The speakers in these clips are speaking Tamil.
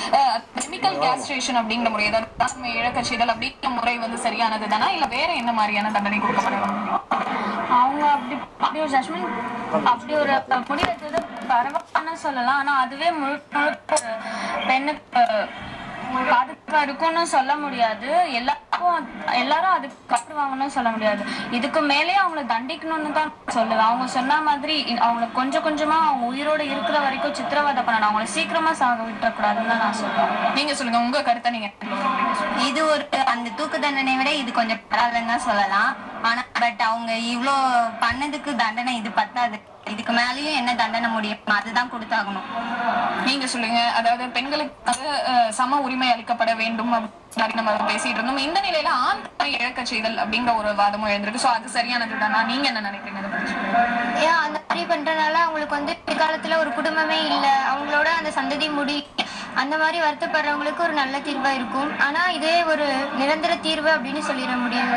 கெமிக்கல் கேஸ்ட்ரேஷன் அப்படிங்கிற முறை அதாவது நம்ம இழக்கட்சிகள் அப்படிங்கிற முறை வந்து சரியானது தானா இல்ல வேற என்ன மாதிரியான தண்டனை கொடுக்கப்படலாம் அவங்க அப்படி அப்படி ஒரு ஜட்மெண்ட் அப்படி ஒரு முடிவு எடுத்தது பரவாயில்லன்னு சொல்லலாம் ஆனா அதுவே முழுக்க முழுக்க பெண்ணுக்கு பாதுகாப்பா இருக்கும்னு சொல்ல முடியாது எல்லாருக்கும் எல்லாரும் அதுக்கு கட்டுவாங்கன்னு சொல்ல முடியாது இதுக்கு மேலே அவங்கள தண்டிக்கணும்னு தான் சொல்லுவேன் அவங்க சொன்ன மாதிரி இ- அவங்கள கொஞ்சம் கொஞ்சமா அவங்க உயிரோட இருக்கிற வரைக்கும் சித்திரவதை பண்ணணும் அவங்கள சீக்கிரமா சாக விட்டுறக்கூடாதுன்னு தான் நான் சொல்லுவேன் நீங்க சொல்லுங்க உங்க கருத்தை நீங்க இது ஒரு அந்த தூக்கு தண்டனை விட இது கொஞ்சம் பரவாயில்லன்னு தான் சொல்லலாம் ஆனா பட் அவங்க இவ்ளோ பண்ணதுக்கு தண்டனை இது பத்தாது இதுக்கு மேலயும் என்ன தண்டனை முடியும் அதுதான் கொடுத்தாகணும் நீங்க சொல்லுங்க அதாவது பெண்களுக்கு வந்து, அஹ், சம உரிமை அளிக்கப்பட வேண்டும் அப்படின்னு நம்ம பேசிட்டு இருந்தோம் இந்த நிலையில ஆண் இழக்க செய்தல் அப்படிங்கிற ஒரு வாதமும் எழுந்திருக்கு சோ அது சரியானது தானா நீங்க என்ன நினைக்கிறீங்க அதை பத்தி சொல்லுங்க. ஏன் அந்த மாதிரி பண்றதுனால அவங்களுக்கு வந்து பிற்காலத்துல ஒரு குடும்பமே இல்ல அவங்களோட அந்த சந்ததி முடி அந்த மாதிரி வருத்தப்படுறவங்களுக்கு ஒரு நல்ல தீர்வா இருக்கும் ஆனா இதே ஒரு நிரந்தர தீர்வு அப்படின்னு சொல்லிட முடியாது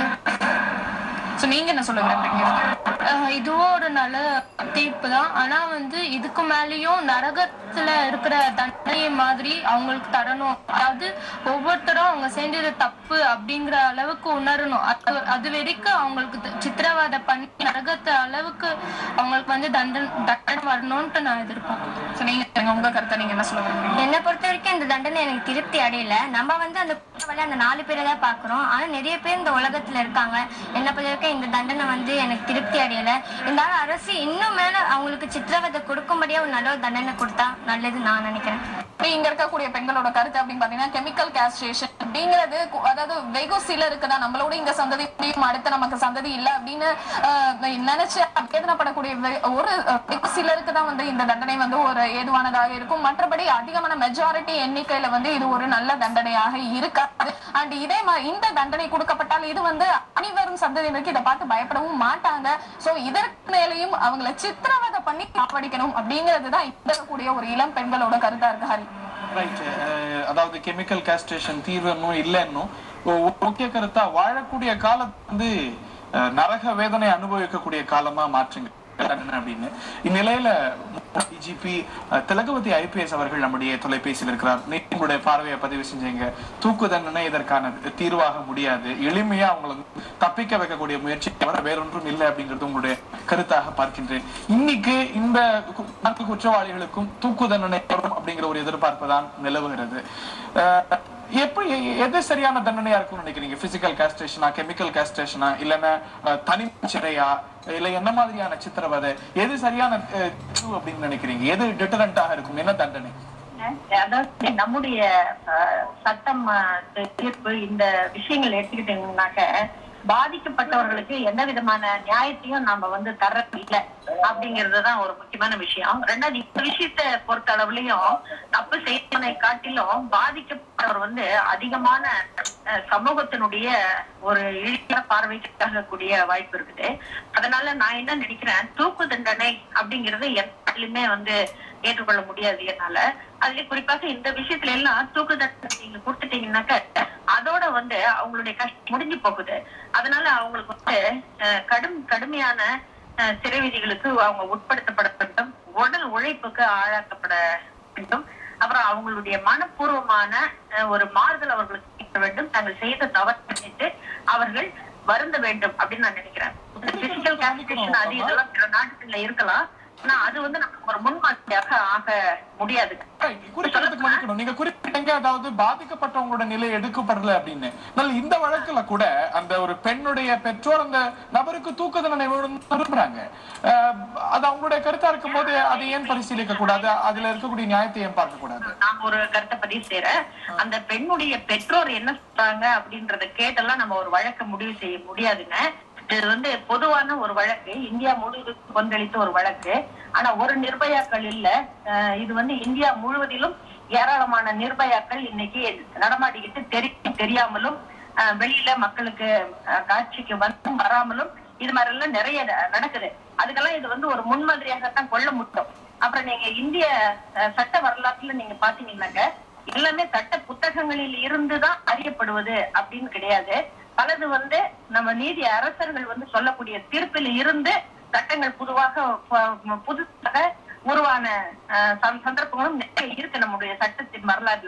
சோ நீங்க என்ன சொல்ல விரும்புறீங்க அஹ் இதுவும் ஒரு நல்ல தீர்ப்பு தான் ஆனா வந்து இதுக்கு மேலயும் நரகத்துல இருக்கிற தண்டனை மாதிரி அவங்களுக்கு தரணும் அதாவது ஒவ்வொருத்தரும் அவங்க செஞ்சது தப்பு அப்படிங்கிற அளவுக்கு உணரணும் அது அது வரைக்கும் அவங்களுக்கு த- சித்திரவதை பண்ணி நரகத்து அளவுக்கு அவங்களுக்கு வந்து தண்டனை தண்டனை வரணும்ட்டு நான் எதிர்பார்க்கிறேன் சோ நீங்க சொல்லுங்க, உங்க கருத்தை நீங்க என்ன சொல்ல விரும்புறீங்க என்னை பொறுத்த வரைக்கும் இந்த தண்டனை எனக்கு திருப்தி அடையல நம்ம வந்து அந்த குற்றவாளி அந்த நாலு பேரை தான் பாக்குறோம் ஆனா நிறைய பேர் இந்த உலகத்துல இருக்காங்க என்னை பொறுத்த வரைக்கும் இந்த தண்டனை வந்து எனக்கு திருப்தி அடையல இருந்தாலும் அரசு இன்னும் மேல அவங்களுக்கு சித்திரவதை கொடுக்கும்படியா ஒரு நல்ல ஒரு தண்டனை கொடுத்தா நல்லது நான் நினைக்கிறேன் இப்ப இங்க இருக்கக்கூடிய பெண்களோட கருத்து அப்படின்னு பாத்தீங்கன்னா கெமிக்கல் கேஸ்ட்ரேஷன் அப்படிங்கிறது கு- அதாவது வெகு சிலருக்கு தான் நம்மளோட இந்த சந்ததி முடியும் அடுத்து நமக்கு சந்ததி இல்ல அப்படின்னு ஆஹ், நினைச்சு வேதனைப்படக்கூடிய வெ- ஒரு அஹ், வெகு சிலருக்கு தான் வந்து இந்த தண்டனை வந்து ஒரு ஏதுவானதாக இருக்கும் மற்றபடி அதிகமான மெஜாரிட்டி எண்ணிக்கையில வந்து இது ஒரு நல்ல தண்டனையாக இருக்காது அண்ட் இதே மாதிரி இந்த தண்டனை கொடுக்கப்பட்டால் இது வந்து அனைவரும் சந்ததியினருக்கு இதை பார்த்து பயப்படவும் மாட்டாங்க சோ இதற்கு மேலேயும் அவங்கள சித்திரவதை பண்ணி காப்படிக்கணும் அப்படிங்கிறது தான் இப்ப இருக்கக்கூடிய ஒரு இளம் பெண்களோட கருத்தா இருக்கு ஹரி ரைட் அதாவது கெமிக்கல் கேஸ்ட்ரேஷன் தீர்வு இன்னும் இல்லைன்னும் ஒ- ஒரு முக்கிய கருத்தா வாழக்கூடிய காலத்தை வந்து அஹ், நரக வேதனை அனுபவிக்கக்கூடிய காலமா மாற்றுங்க தண்டனை அப்படின்னு இந்நிலையில டிஜிபி திலகவதி ஐபிஎஸ் அவர்கள் நம்முடைய தொலைபேசியில் இருக்கிறார் நீங்க உங்களுடைய பார்வையை பதிவு செஞ்சீங்க தூக்கு தண்டனை இதற்கான தீர்வாக முடியாது எளிமையா அவங்களை வந்து தப்பிக்க வைக்கக்கூடிய முயற்சி தவிர வேறொன்றும் இல்லை அப்படிங்கிறது உங்களுடைய கருத்தாக பார்க்கின்றேன் இன்னைக்கு இந்த கு- நான்கு குற்றவாளிகளுக்கும் தூக்கு தண்டனை வரும் அப்படிங்கிற ஒரு எதிர்பார்ப்பு தான் நிலவுகிறது அஹ், எப்படி எ- எது சரியான தண்டனையா இருக்கும்னு நினைக்கிறீங்க பிசிக்கல் காஸ்ட்ரேஷனா கெமிக்கல் காஸ்ட்ரேஷனா இல்லைன்னா அஹ், தனி சிறையா இல்ல என்ன மாதிரியான சித்திரவதை எது சரியான அஹ், தீர்வு அப்படின்னு நினைக்கிறீங்க எது டிட்டரண்டாக இருக்கும் என்ன தண்டனை அதாவது நம்முடைய அஹ், சட்டம் அஹ், தீர்ப்பு இந்த விஷயங்கள் எடுத்துக்கிட்டீங்கன்னாக்க பாதிக்கப்பட்டவர்களுக்கு எந்த விதமான நியாயத்தையும் நாம வந்து தர்றது இல்லை அப்படிங்கிறது தான் ஒரு முக்கியமான விஷயம் ரெண்டாவது இந்த விஷயத்தை பொறுத்த அளவுலயும் தப்பு செய்தவனை காட்டிலும் பாதிக்கப்பட்டவர் வந்து அதிகமான அஹ், சமூகத்தினுடைய ஒரு இழிவான பார்வைக்காக கூடிய வாய்ப்பு இருக்குது அதனால நான் என்ன நினைக்கிறேன் தூக்கு தண்டனை அப்படிங்கிறது எல்லாத்திலுமே வந்து ஏற்றுக்கொள்ள முடியாது என்னால அதுல குறிப்பாக இந்த விஷயத்துல எல்லாம் தூக்கு தண்டனை நீங்க கொடுத்துட்டீங்கன்னாக்க அதோட வந்து அவங்களுடைய கஷ்டம் முடிஞ்சு போகுது அதனால அவங்களுக்கு வந்து அஹ், கடும் கடுமையான அஹ், சிறை விதிகளுக்கு அவங்க உட்படுத்தப்பட வேண்டும் உடல் உழைப்புக்கு ஆளாக்கப்பட வேண்டும் அப்புறம் அவங்களுடைய மனப்பூர்வமான அஹ், ஒரு மாறுதல் அவர்களுக்கு கிடைக்க வேண்டும் தாங்கள் செய்த தவறு பண்ணிட்டு அவர்கள் வருந்த வேண்டும் அப்படின்னு நான் நினைக்கிறேன் பிசிக்கல் கான்ஸ்டியூஷன் அது இதெல்லாம் பிற நாட்டுல இருக்கலாம் ஆனா அது வந்து நமக்கு ஒரு முன்மாதிரியாக ஆக முடியாது குறிப்பிடத்துக்கு மன்னிக்கணும் நீங்க குறிப்பிட்டீங்க அதாவது பாதிக்கப்பட்டவங்களோட நிலை எடுக்கப்படல அப்படின்னு நல்ல இந்த வழக்குல கூட அந்த ஒரு பெண்ணுடைய பெற்றோர் அந்த நபருக்கு தூக்கு தண்டனை வேணும்னு விரும்புறாங்க அஹ், அது அவங்களுடைய கருத்தா இருக்கும் போது அதை ஏன் பரிசீலிக்க கூடாது அதுல இருக்கக்கூடிய நியாயத்தை ஏன் பார்க்க கூடாது நான் ஒரு கருத்தை பதிவு செய்யறேன் அந்த பெண்ணுடைய பெற்றோர் என்ன சொல்றாங்க அப்படின்றத கேட்டெல்லாம் நம்ம ஒரு வழக்க முடிவு செய்ய முடியாதுங்க இது வந்து பொதுவான ஒரு வழக்கு இந்தியா முழுவதும் கொந்தளித்த ஒரு வழக்கு ஆனா ஒரு நிர்பயாக்கள் இல்ல அஹ் இது வந்து இந்தியா முழுவதிலும் ஏராளமான நிர்பயாக்கள் இன்னைக்கு நடமாடிக்கிட்டு தெரியும் தெரியாமலும் அஹ் வெளியில மக்களுக்கு அஹ் காட்சிக்கு வந்தும் வராமலும் இது மாதிரி எல்லாம் நிறைய ந- நடக்குது அதுக்கெல்லாம் இது வந்து ஒரு முன்மாதிரியாகத்தான் கொள்ள முடியும் அப்புறம் நீங்க இந்திய அஹ், சட்ட வரலாற்றுல நீங்க பாத்தீங்கன்னாக்க எல்லாமே சட்ட புத்தகங்களில் இருந்துதான் அறியப்படுவது அப்படின்னு கிடையாது பலது வந்து நம்ம நீதி அரசர்கள் வந்து சொல்லக்கூடிய தீர்ப்பில் இருந்து சட்டங்கள் பொதுவாக ப- புதுசாக உருவான அஹ், சந்த- சந்தர்ப்பங்களும் நிறைய இருக்கு நம்முடைய சட்டத்தின் வரலாறுல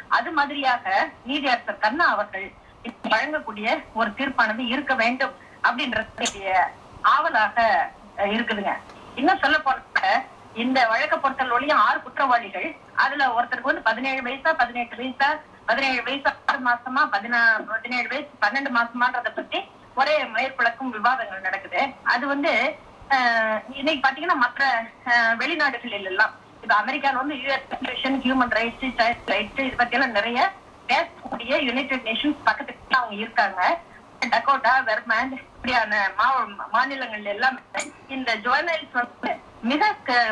அது மாதிரியாக நீதியரசர் கண்ணா அவர்கள் இப்ப வழங்கக்கூடிய ஒரு தீர்ப்பானது இருக்க வேண்டும் அப்படின்றது ஆவலாக அஹ், இருக்குதுங்க இன்னும் சொல்ல போன இந்த வழக்க பொறுத்தவரையும் ஆறு குற்றவாளிகள் அதுல ஒருத்தருக்கு வந்து பதினேழு வயசா பதினெட்டு வயசா பதினேழு வயசு ஆறு மாசமா பதினா பதினேழு வயசு பன்னெண்டு மாசமான்றத பத்தி ஒரே மேற்குழக்கும் விவாதங்கள் நடக்குது அது வந்து அஹ், இன்னைக்கு பாத்தீங்கன்னா மற்ற அஹ், வெளிநாடுகளில் எல்லாம் இப்ப அமெரிக்கால வந்து US human rights child rights இது பத்தி எல்லாம் நிறைய பேசக்கூடிய யுனைடெட் நேஷன்ஸ் பக்கத்துல அவங்க இருக்காங்க டக்கோட்டா வெர்மாண்ட் இப்படியான மா- மாநிலங்கள்ல எல்லாம் இந்த ஜுவனல்ஸ் வந்து மிக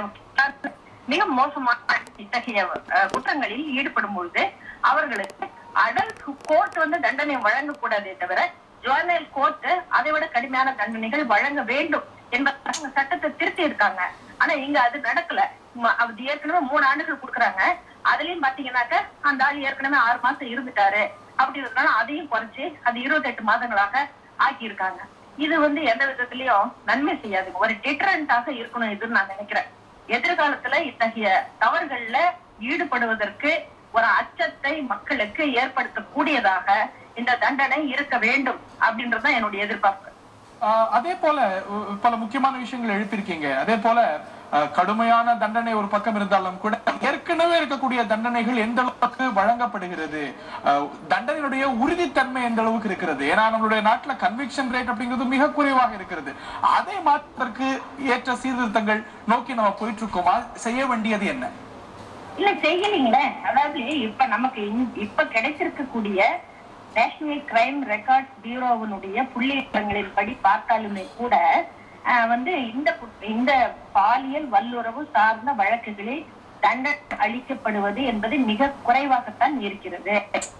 க- மிக மோசமான இத்தகைய அஹ், குற்றங்களில் ஈடுபடும் பொழுது அவர்களுக்கு அடல்ட் கோர்ட் வந்து தண்டனை வழங்கக்கூடாதே தவிர ஜுவனல் கோர்ட் அதை விட கடுமையான தண்டனைகள் வழங்க வேண்டும் என்பதாக அவங்க சட்டத்தை திருத்தி இருக்காங்க ஆனா இங்க அது நடக்கல ம- அது ஏற்கனவே மூணு ஆண்டுகள் கொடுக்குறாங்க அதுலயும் பாத்தீங்கன்னாக்க அந்த ஆள் ஏற்கனவே ஆறு மாசம் இருந்துட்டாரு அப்படி இருந்தாலும் அதையும் குறைச்சு அது இருபத்தெட்டு மாதங்களாக ஆக்கி இருக்காங்க இது வந்து எந்த விதத்திலயும் நன்மை செய்யாதுங்க ஒரு டிட்டரண்டாக இருக்கணும் இதுன்னு நான் நினைக்கிறேன் எதிர்காலத்துல இத்தகைய தவறுகள்ல ஈடுபடுவதற்கு ஒரு அச்சத்தை மக்களுக்கு ஏற்படுத்தக்கூடியதாக இந்த தண்டனை இருக்க வேண்டும் அப்படின்றதுதான் என்னுடைய எதிர்பார்ப்பு ஆஹ் அதே போல உ- பல முக்கியமான விஷயங்கள் எழுப்பியிருக்கீங்க அதே போல ஆஹ் கடுமையான தண்டனை ஒரு பக்கம் இருந்தாலும் கூட ஏற்கனவே இருக்கக்கூடிய தண்டனைகள் எந்த அளவுக்கு வழங்கப்படுகிறது ஆஹ் தண்டனையுடைய உறுதித்தன்மை எந்த அளவுக்கு இருக்கிறது ஏன்னா நம்மளுடைய நாட்டுல கன்விக்ஷன் ரேட் அப்படிங்கிறது மிக குறைவாக இருக்கிறது அதை மாற்றுவதற்கு ஏற்ற சீர்திருத்தங்கள் நோக்கி நம்ம போயிட்டு இருக்கோமா செய்ய வேண்டியது என்ன இல்ல செய்யலீங்களே அதாவது இப்ப நமக்கு இந்த- இப்ப கிடைச்சிருக்கக்கூடிய நேஷனல் கிரைம் ரெக்கார்ட்ஸ் பியூரோவினுடைய புள்ளி விவரங்களின் படி பார்த்தாலுமே கூட ஆஹ், வந்து இந்த குட்- இந்த பாலியல் வல்லுறவு சார்ந்த வழக்குகளில் தண்டனை அளிக்கப்படுவது என்பது மிக குறைவாகத்தான் இருக்கிறது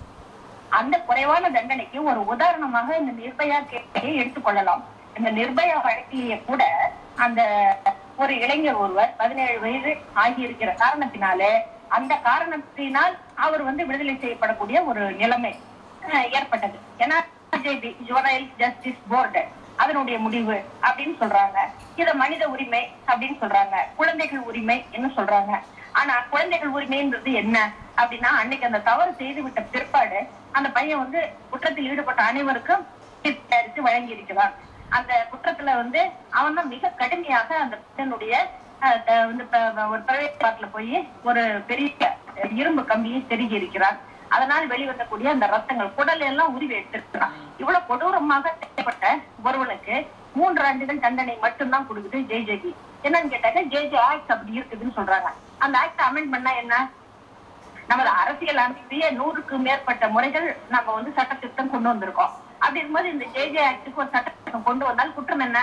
அந்த குறைவான தண்டனைக்கு ஒரு உதாரணமாக இந்த நிர்பயா கேஸை எடுத்துக்கொள்ளலாம் இந்த நிர்பயா வழக்கிலேயே கூட அந்த ஒரு இளைஞர் ஒருவர் பதினேழு வயது ஆகியிருக்கிற காரணத்தினாலே அந்த காரணத்தினால் அவர் வந்து விடுதலை செய்யப்படக்கூடிய ஒரு நிலைமை அஹ், ஏற்பட்டது ஏன்னா ஜேபி ஜுவனைல் ஜஸ்டிஸ் போர்டு அதனுடைய முடிவு அப்படின்னு சொல்றாங்க இத மனித உரிமை அப்படின்னு சொல்றாங்க குழந்தைகள் உரிமை என்ன சொல்றாங்க ஆனா குழந்தைகள் உரிமைன்றது என்ன அப்படின்னா அன்னைக்கு அந்த தவறு செய்து விட்ட பிற்பாடு அந்த பையன் வந்து குற்றத்தில் ஈடுபட்ட அனைவருக்கும் தீர்ப்பு தயாரித்து வழங்கி இருக்கிறான் அந்த குற்றத்துல வந்து அவன் தான் மிக கடுமையாக அந்த பையனுடைய அஹ், த- வந்து ப- ஒரு பிரைவேட் பார்ட்ல போய் ஒரு பெரிய இரும்பு கம்பியை செருகி இருக்கிறான் அதனால் வெளிவரக்கூடிய அந்த ரத்தங்கள் குடல் எல்லாம் உருவி எடுத்திருக்கிறான் இவ்வளவு கொடூரமாக செய்யப்பட்ட ஒருவனுக்கு மூன்று ஆண்டுகள் தண்டனை மட்டும்தான் கொடுக்குது ஜேஜேபி என்னன்னு கேட்டாக்க ஜேஜே ஆக்ட் அப்படி இருக்குதுன்னு சொல்றாங்க அந்த ஆக்ட் அமெண்ட் பண்ணா என்ன நமது அரசியல் அமைப்பிலேயே நூறுக்கு மேற்பட்ட முறைகள் நம்ம வந்து சட்ட திருத்தம் கொண்டு வந்திருக்கோம் அப்படி இருக்கும்போது இந்த ஜேஜே ஆக்டுக்கு ஒரு சட்ட திருத்தம் கொண்டு வந்தால் குற்றம் என்ன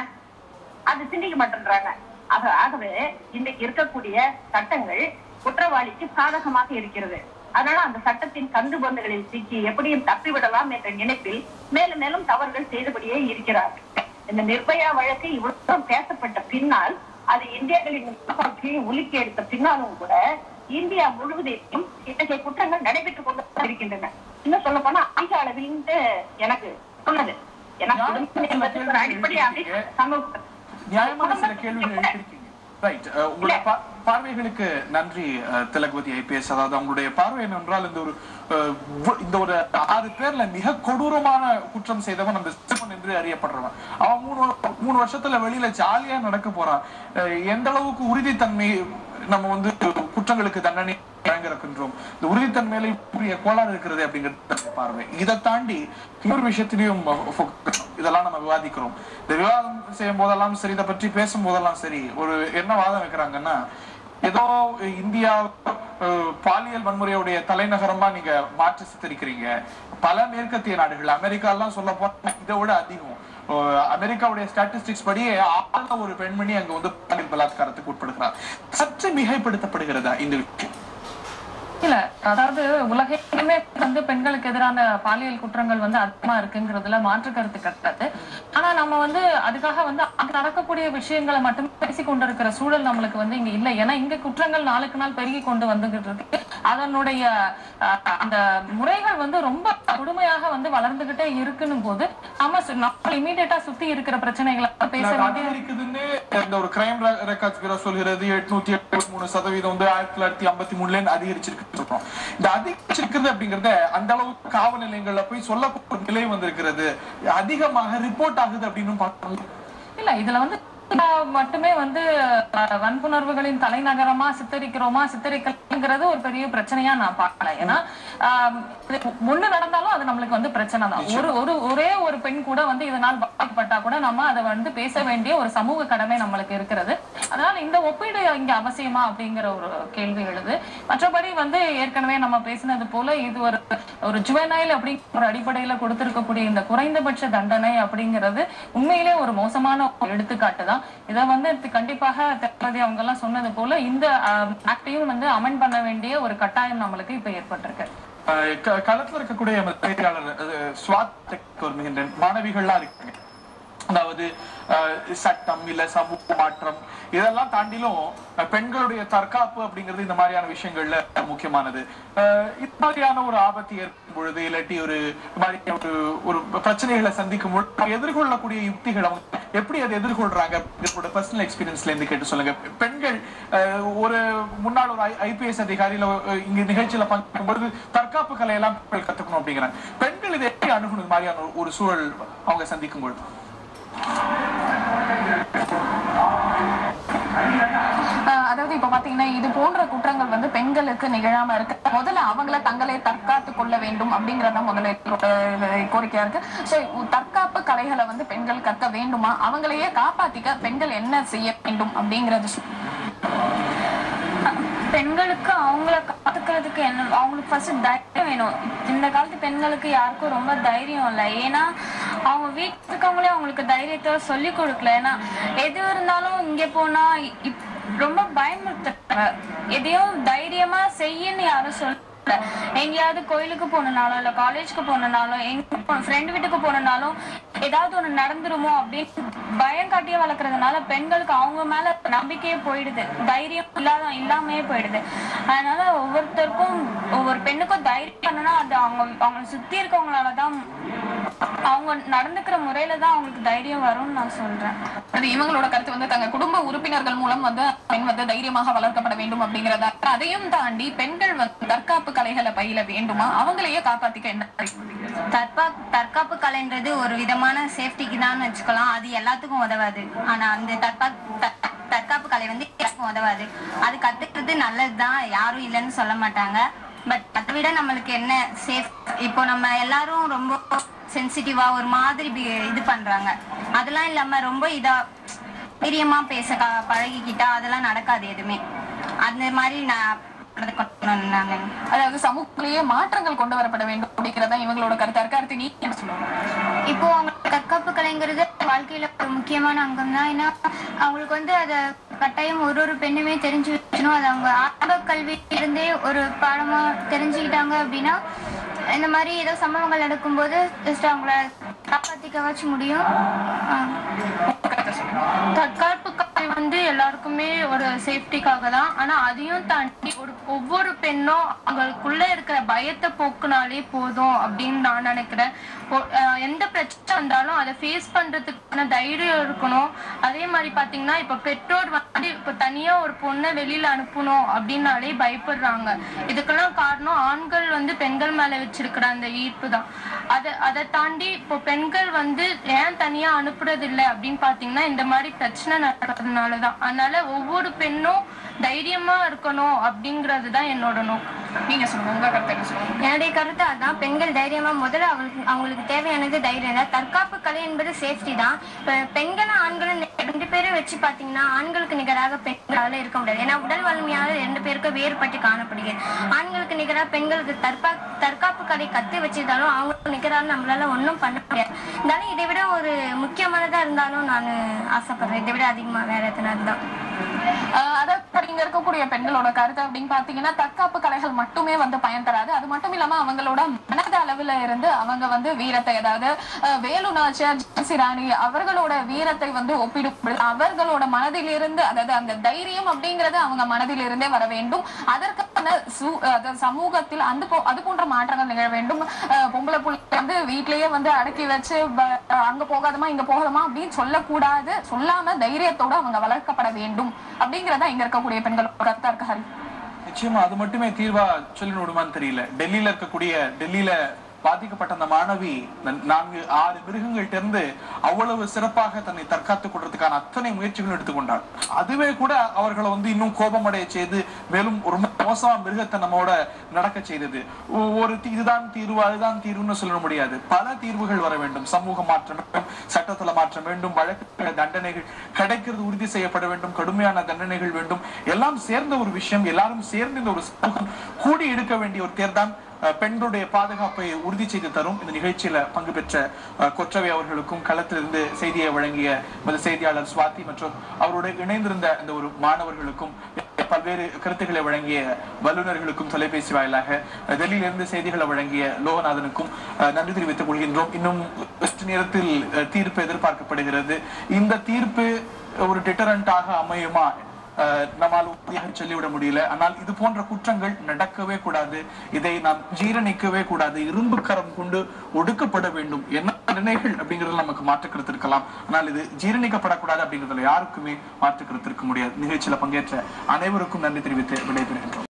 அது சிந்திக்க மாட்டேன்றாங்க ஆக ஆகவே இன்றைக்கு இருக்கக்கூடிய சட்டங்கள் குற்றவாளிக்கு சாதகமாக இருக்கிறது அதனால அந்த சட்டத்தின் கந்து பந்துகளில் சிக்கி எப்படியும் தப்பிவிடலாம் என்ற நினைப்பில் மேலும் மேலும் தவறுகள் செய்தபடியே இருக்கிறார் இந்த நிர்பயா வழக்கு இவ்வளவு பேசப்பட்ட பின்னால் அது இந்தியர்களின் மனசாட்சியை உலுக்கி எடுத்த பின்னாலும் கூட இந்தியா முழுவதையும் இத்தகைய குற்றங்கள் நடைபெற்றுக் கொண்டு இருக்கின்றன இன்னும் சொல்ல போனா அதிக அளவில் எனக்கு சொன்னது ஏன்னா குடும்பம் என்பது ஒரு அடிப்படையாக சமூக நியாயமான சில கேள்விகள் எழுப்பியிருக்கீங்க ரைட் உங்களுடைய பா- பார்வைகளுக்கு நன்றி அஹ், திலகவதி ஐபிஎஸ் அதாவது அவங்களுடைய பார்வை என்னவென்றால் இந்த ஒரு அஹ், வ- இந்த ஒரு ஆறு பேர்ல மிக கொடூரமான குற்றம் செய்தவன் அந்த சிறுவன் என்று அறியப்படுறவன் அவன் மூணு வ- மூணு வருஷத்துல வெளியில ஜாலியா நடக்க போறான் அஹ், எந்த அளவுக்கு உறுதித்தன்மை நம்ம வந்து குற்றங்களுக்கு தண்டனை வழங்கிருக்கின்றோம் இந்த உறுதித்தன்மையில இப்படிய கோளாறு இருக்கிறது அப்படிங்கிறது என்னுடைய பார்வை இதை தாண்டி இன்னொரு விஷயத்திலையும் focus இதெல்லாம் நம்ம விவாதிக்கிறோம் இந்த விவாதம் செய்யும் போதெல்லாம் சரி இதை பற்றி பேசும் போதெல்லாம் சரி ஒரு என்ன வாதம் வைக்கிறாங்கன்னா ஏதோ இந்தியா அஹ், பாலியல் வன்முறையுடைய தலைநகரமா நீங்க மாற்றி சித்தரிக்கிறீங்க பல மேற்கத்திய நாடுகள் அமெரிக்கா எல்லாம் சொல்ல போனா இதை விட அதிகம் அஹ், அமெரிக்காவுடைய ஸ்டாட்டிஸ்டிக்ஸ் படியே ஆழ்ந்த ஒரு பெண்மணி அங்க வந்து பாலியல் பலாத்காரத்துக்கு உட்படுகிறார் சற்று மிகைப்படுத்தப்படுகிறதா இந்த விஷயம் இல்ல அதாவது உலகமே வந்து பெண்களுக்கு எதிரான பாலியல் குற்றங்கள் வந்து அதிகமா இருக்குங்கிறதுல மாற்று கருத்து கிடையாது ஆனா நம்ம வந்து அதுக்காக வந்து அங்க நடக்கக்கூடிய விஷயங்களை மட்டும் பேசி கொண்டிருக்கிற சூழல் நம்மளுக்கு வந்து இங்க இல்ல ஏன்னா இங்க குற்றங்கள் நாளுக்கு நாள் பெருகி கொண்டு வந்துகிட்டு இருக்கு அதனுடைய அஹ், அந்த முறைகள் வந்து ரொம்ப கொடுமையாக வந்து வளர்ந்துகிட்டே இருக்குன்னும் போது நம்ம சு- நம்ம இமீடியட்டா சுத்தி இருக்கிற பிரச்சனைகளை பேச அது வேண்டிய அதிகரிக்குதுன்னு இந்த ஒரு கிரைம் ரெக்கார்ட்ஸ் பியூரோ சொல்கிறது எட்நூத்தி எழுபத்தி மூணு சதவீதம் வந்து ஆயிரத்தி தொள்ளாயிரத்தி ஐம்பத்தி மூணுல இருந்து அதிகரிச்சிருக்கு சொல்றோம் இந்த அதிகரிச்சிருக்கிறது அப்படிங்கறத அந்த அளவுக்கு காவல் நிலையங்கள்ல போய் சொல்லக்கூடிய நிலை வந்திருக்கிறது அதிகமாக ரிப்போர்ட் ஆகுது அப்படின்னு பார்க்கணும் இல்ல இதுல வந்து ஆஹ், மட்டுமே வந்து ஆஹ், வன்புணர்வுகளின் தலைநகரமா சித்தரிக்கிறோமா சித்தரிக்கலங்கிறது ஒரு பெரிய பிரச்சனையா நான் பார்க்கல ஏன்னா ஆஹ், இது ஒண்ணு நடந்தாலும் அது நம்மளுக்கு வந்து பிரச்சனை தான் ஒரு ஒரு ஒரே ஒரு பெண் கூட வந்து இதனால் பாதிக்கப்பட்டா கூட நம்ம அதை வந்து பேச வேண்டிய ஒரு சமூக கடமை நம்மளுக்கு இருக்கிறது அதனால இந்த ஒப்பீடு இங்க அவசியமா அப்படிங்கிற ஒரு கேள்வி எழுது மற்றபடி வந்து ஏற்கனவே நம்ம பேசினது போல இது ஒரு ஒரு ஜுவனைல் அப்படிங்கிற ஒரு அடிப்படையில கொடுத்திருக்கக்கூடிய இந்த குறைந்தபட்ச தண்டனை அப்படிங்கிறது உண்மையிலே ஒரு மோசமான ஒரு எடுத்துக்காட்டு தான் இதை வந்து இது கண்டிப்பாக திருப்பதி அவங்க எல்லாம் சொன்னது போல இந்த ஆக்டையும் வந்து அமெண்ட் பண்ண வேண்டிய ஒரு கட்டாயம் நம்மளுக்கு இப்ப ஏற்பட்டிருக்கு அஹ் க- களத்துல இருக்கக்கூடிய எமது செய்தியாளர் அஹ், ஸ்வாத் டெக் வருகின்றேன் மாணவிகள்லாம் இருக்காங்க அதாவது அஹ், சட்டம் இல்ல சமூக மாற்றம் இதெல்லாம் தாண்டிலும் அஹ், பெண்களுடைய தற்காப்பு அப்படிங்கிறது இந்த மாதிரியான விஷயங்கள்ல முக்கியமானது அஹ், இது மாதிரியான ஒரு ஆபத்து ஏற்படும் பொழுது இல்லாட்டி ஒரு இது மாதிரி ஒரு ஒரு பிரச்சனைகளை சந்திக்கும் பொழுது அவங்க எதிர்கொள்ளக்கூடிய யுக்திகள் அவங்க எப்படி அதை எதிர்கொள்றாங்க உங்களோட பர்சனல் எக்ஸ்பீரியன்ஸ்ல இருந்து கேட்டு சொல்லுங்க பெண்கள் அஹ், ஒரு முன்னாள் ஒரு ஐபிஎஸ் அதிகாரியில அஹ், இங்க நிகழ்ச்சியில பங்கேற்கும் பொழுது தற்காப்பு கலையெல்லாம் பெண்கள் கத்துக்கணும் அப்படிங்கிறாங்க பெண்கள் இதை எப்படி அணுகணும் இது மாதிரியான ஒரு- ஒரு சூழல் அவங்க சந்திக்கும் பொழுது ஆஹ் அதாவது இப்ப பாத்தீங்கன்னா இது போன்ற குற்றங்கள் வந்து பெண்களுக்கு நிகழாம இருக்கு முதல்ல அவங்கள தங்களை தற்காத்து கொள்ள வேண்டும் அப்படிங்கறத முதல்ல எங்களோட கோரிக்கையா இருக்கு சோ தற்காப்பு கலைகளை வந்து பெண்கள் கற்க வேண்டுமா அவங்களையே காப்பாத்திக்க பெண்கள் என்ன செய்ய வேண்டும் அப்படிங்கறது சொ- பெண்களுக்கு அவங்கள காத்துக்கிறதுக்கு என்ன அவங்களுக்கு ஃபர்ஸ்ட் தைரியம் வேணும் இந்த காலத்து பெண்களுக்கு யாருக்கும் ரொம்ப தைரியம் இல்லை ஏன்னா அவங்க வீட்டுல இருக்கவங்களே அவங்களுக்கு தைரியத்தை சொல்லி கொடுக்கல ஏன்னா எது இருந்தாலும் இங்க போனா இப்- ரொம்ப பயமுறுத்துறாங்க எதையும் தைரியமா செய்யன்னு யாரும் சொல்ல எங்கேயாவது கோயிலுக்கு போனனாலும் இல்ல காலேஜ்க்கு போனனாலும் எங்க ஃப்ரெண்ட் வீட்டுக்கு போனனாலும் ஏதாவது ஒண்ணு நடந்துருமோ அப்படின்னு பயம் காட்டியே வளர்க்கறதுனால பெண்களுக்கு அவங்க மேல நம்பிக்கையே போயிடுது தைரியம் இல்லாத இல்லாமையே போயிடுது அதனால ஒவ்வொருத்தருக்கும் ஒவ்வொரு பெண்ணுக்கும் தைரியம் பண்ணனா அது அவங்க அவங்களை சுத்தி இருக்கவங்களாலதான் அவங்க நடந்துக்கிற முறையில தான் அவங்களுக்கு தைரியம் வரும்னு நான் சொல்றேன் அது இவங்களோட கருத்து வந்து தங்க குடும்ப உறுப்பினர்கள் மூலம் வந்து பெண் வந்து தைரியமாக வளர்க்கப்பட வேண்டும் அப்படிங்கறதா அதையும் தாண்டி பெண்கள் வந்து தற்காப்பு கலைகளை பயில வேண்டுமா அவங்களையே காப்பாத்திக்க என்ன தற்பா தற்காப்பு கலைன்றது ஒரு விதமான சேஃப்டிக்கு தான் வச்சுக்கலாம் அது எல்லாத்துக்கும் உதவாது ஆனா அந்த தற்பா த- தற்காப்பு கலை வந்து எல்லாருக்கும் உதவாது அது கத்துக்கிறது நல்லதுதான் யாரும் இல்லைன்னு சொல்ல மாட்டாங்க பட் அதை விட நம்மளுக்கு என்ன சேஃப் இப்போ நம்ம எல்லாரும் ரொம்ப சென்சிட்டிவா ஒரு மாதிரி பி- இது பண்றாங்க அதெல்லாம் இல்லாம ரொம்ப இதா பிரியமா பேச க- பழகிக்கிட்டா அதெல்லாம் நடக்காது எதுவுமே அந்த மாதிரி நான் நடந்துக்கணும்னு நான் நினைக்கிறேன். அதாவது சமூகத்திலேயே மாற்றங்கள் கொண்டு வரப்பட வேண்டும் அப்படிங்கறதா இவங்களோட கருத்தா இருக்கு அடுத்து நீ என்ன சொல்லுவாங்க இப்போ அவங்களுக்கு தற்காப்பு கலைங்கிறது வாழ்க்கையில ஒரு முக்கியமான அங்கம் தான் ஏன்னா அவங்களுக்கு வந்து அதை கட்டாயம் ஒரு ஒரு பெண்ணுமே தெரிஞ்சு வச்சணும் அது அவங்க ஆரம்ப கல்வியிலிருந்தே ஒரு பாடமா தெரிஞ்சுக்கிட்டாங்க அப்படின்னா இந்த மாதிரி ஏதோ சம்பவங்கள் நடக்கும்போது ஜஸ்ட் அவங்கள காப்பாத்திக்கவாச்சும் முடியும் ஆஹ் தற்காப்பு கலை வந்து எல்லாருக்குமே ஒரு சேஃப்டிக்காக தான் ஆனா அதையும் தாண்டி ஒரு ஒவ்வொரு பெண்ணும் அவங்களுக்குள்ள இருக்கிற பயத்தை போக்குனாலே போதும் அப்படின்னு நான் நினைக்கிறேன் ஒ- அஹ் எந்த பிரச்சனை வந்தாலும் அதை ஃபேஸ் பண்றதுக்கான தைரியம் இருக்கணும் அதே மாதிரி பாத்தீங்கன்னா இப்ப பெற்றோர் வந்து இப்ப தனியா ஒரு பொண்ணை வெளியில அனுப்பணும் அப்படின்னாலே பயப்படுறாங்க இதுக்கெல்லாம் காரணம் ஆண்கள் வந்து பெண்கள் மேல வச்சிருக்கிற அந்த ஈர்ப்பு தான் அதை அதை தாண்டி இப்போ பெண்கள் வந்து ஏன் தனியா அனுப்புறது இல்லை அப்படின்னு பாத்தீங்கன்னா இந்த மாதிரி பிரச்சனை நடக்கிறதுனால தான் அதனால ஒவ்வொரு பெண்ணும் தைரியமா இருக்கணும் அப்படிங்கிறது தான் என்னோட நோக்கம் நீங்க சொல்லுங்க உங்க கருத்து என்ன சொல்லுங்க என்னுடைய கருத்து அதான் பெண்கள் தைரியமா முதல்ல அவங்களுக்கு அவங்களுக்கு தேவையானது தைரியம் தான் தற்காப்பு கலை என்பது சேஃப்டி தான் இப்ப பெண்களும் ஆண்களும் ரெண்டு பேரும் வச்சு பாத்தீங்கன்னா ஆண்களுக்கு நிகராக பெண்களால இருக்க முடியாது ஏன்னா உடல் வலிமையால ரெண்டு பேருக்கும் வேறுபட்டு காணப்படுகிறது ஆண்களுக்கு நிகராக பெண்களுக்கு தற்பா தற்காப்பு கலை கத்து வச்சிருந்தாலும் அவங்களுக்கு நிகராக நம்மளால ஒன்றும் பண்ண முடியாது இருந்தாலும் இதை விட ஒரு முக்கியமானதா இருந்தாலும் நான் ஆசைப்படுறேன் இதை விட அதிகமா வேற எத்தனாவது தான் ஆஹ் அதாவது இங்க இருக்கக்கூடிய பெண்களோட கருத்து அப்படின்னு பாத்தீங்கன்னா தற்காப்பு கலைகள் மட்டுமே வந்து பயன் தராது அது மட்டும் இல்லாம அவங்களோட மனத அளவுல இருந்து அவங்க வந்து வீரத்தை அதாவது ஆஹ் வேலு நாச்சியார் ஜான்சி ராணி அவர்களோட வீரத்தை வந்து ஒப்பிடும் பொழுது அவர்களோட மனதிலிருந்து அதாவது அந்த தைரியம் அப்படிங்கறது அவங்க மனதிலிருந்தே வர வேண்டும் அதற்கான சு- அதாவது சமூகத்தில் அந்த போ- அது போன்ற மாற்றங்கள் நிகழ வேண்டும் ஆஹ் பொம்பளை புள்ளி வந்து வீட்லயே வந்து அடக்கி வச்சு ப- அங்க போகாதமா இங்க போகாதமா அப்படின்னு சொல்லக்கூடாது சொல்லாம தைரியத்தோட அவங்க வளர்க்கப்பட வேண்டும் அப்படிங்கறதா இங்க இருக்கக்கூடிய பெண்களோட கருத்தா இருக்கு ஹரி நிச்சயமா அது மட்டுமே தீர்வா சொல்லி விடுமான்னு தெரியல டெல்லியில இருக்கக்கூடிய டெல்லியில பாதிக்கப்பட்ட அந்த மாணவி நன்- நான்கு ஆறு மிருகங்கள்ட்ட இருந்து அவ்வளவு சிறப்பாக தன்னை தற்காத்துக் கொள்றதுக்கான அத்தனை முயற்சிகளும் எடுத்துக்கொண்டாள் அதுவே கூட அவர்களை வந்து இன்னும் கோபமடைய செய்து மேலும் ஒரு மோசமா மிருகத்தை நம்மோட நடக்க செய்தது ஒ- ஒரு தீ- இதுதான் தீர்வு அதுதான் தீர்வுன்னு சொல்ல முடியாது பல தீர்வுகள் வர வேண்டும் சமூக மாற்றம் வேண்டும் சட்டத்துல மாற்றம் வேண்டும் வழக்கு தண்டனைகள் கிடைக்கிறது உறுதி செய்யப்பட வேண்டும் கடுமையான தண்டனைகள் வேண்டும் எல்லாம் சேர்ந்த ஒரு விஷயம் எல்லாரும் சேர்ந்து இந்த ஒரு சமூகம் கூடி எடுக்க வேண்டிய ஒரு தேர்தான் அஹ், பெண்களுடைய பாதுகாப்பை உறுதி செய்து தரும் இந்த நிகழ்ச்சியில பங்கு பெற்ற அஹ், கொற்றவை அவர்களுக்கும் களத்திலிருந்து செய்தியை வழங்கிய நமது செய்தியாளர் சுவாதி மற்றும் அவரோடு இணைந்திருந்த இந்த ஒரு மாணவர்களுக்கும் பல்வேறு கருத்துக்களை வழங்கிய வல்லுநர்களுக்கும் தொலைபேசி வாயிலாக அஹ், டெல்லியிலிருந்து செய்திகளை வழங்கிய லோகநாதனுக்கும் அஹ், நன்றி தெரிவித்துக் கொள்கின்றோம் இன்னும் சற்று நேரத்தில் அஹ், தீர்ப்பு எதிர்பார்க்கப்படுகிறது இந்த தீர்ப்பு ஒரு டிட்டரண்டாக அமையுமா அஹ், நம்மால் உறுதியாக சொல்லிவிட முடியல ஆனால் இது போன்ற குற்றங்கள் நடக்கவே கூடாது இதை நாம் ஜீரணிக்கவே கூடாது இரும்பு கரம் கொண்டு ஒடுக்கப்பட வேண்டும் என்ன தண்டனைகள் அப்படிங்கிறது நமக்கு மாற்று கருத்து இருக்கலாம் ஆனால் இது ஜீரணிக்கப்படக்கூடாது அப்படிங்கிறதுல யாருக்குமே மாற்று கருத்து இருக்க முடியாது நிகழ்ச்சியில பங்கேற்ற அனைவருக்கும் நன்றி தெரிவித்து விடைபெறுகின்றோம்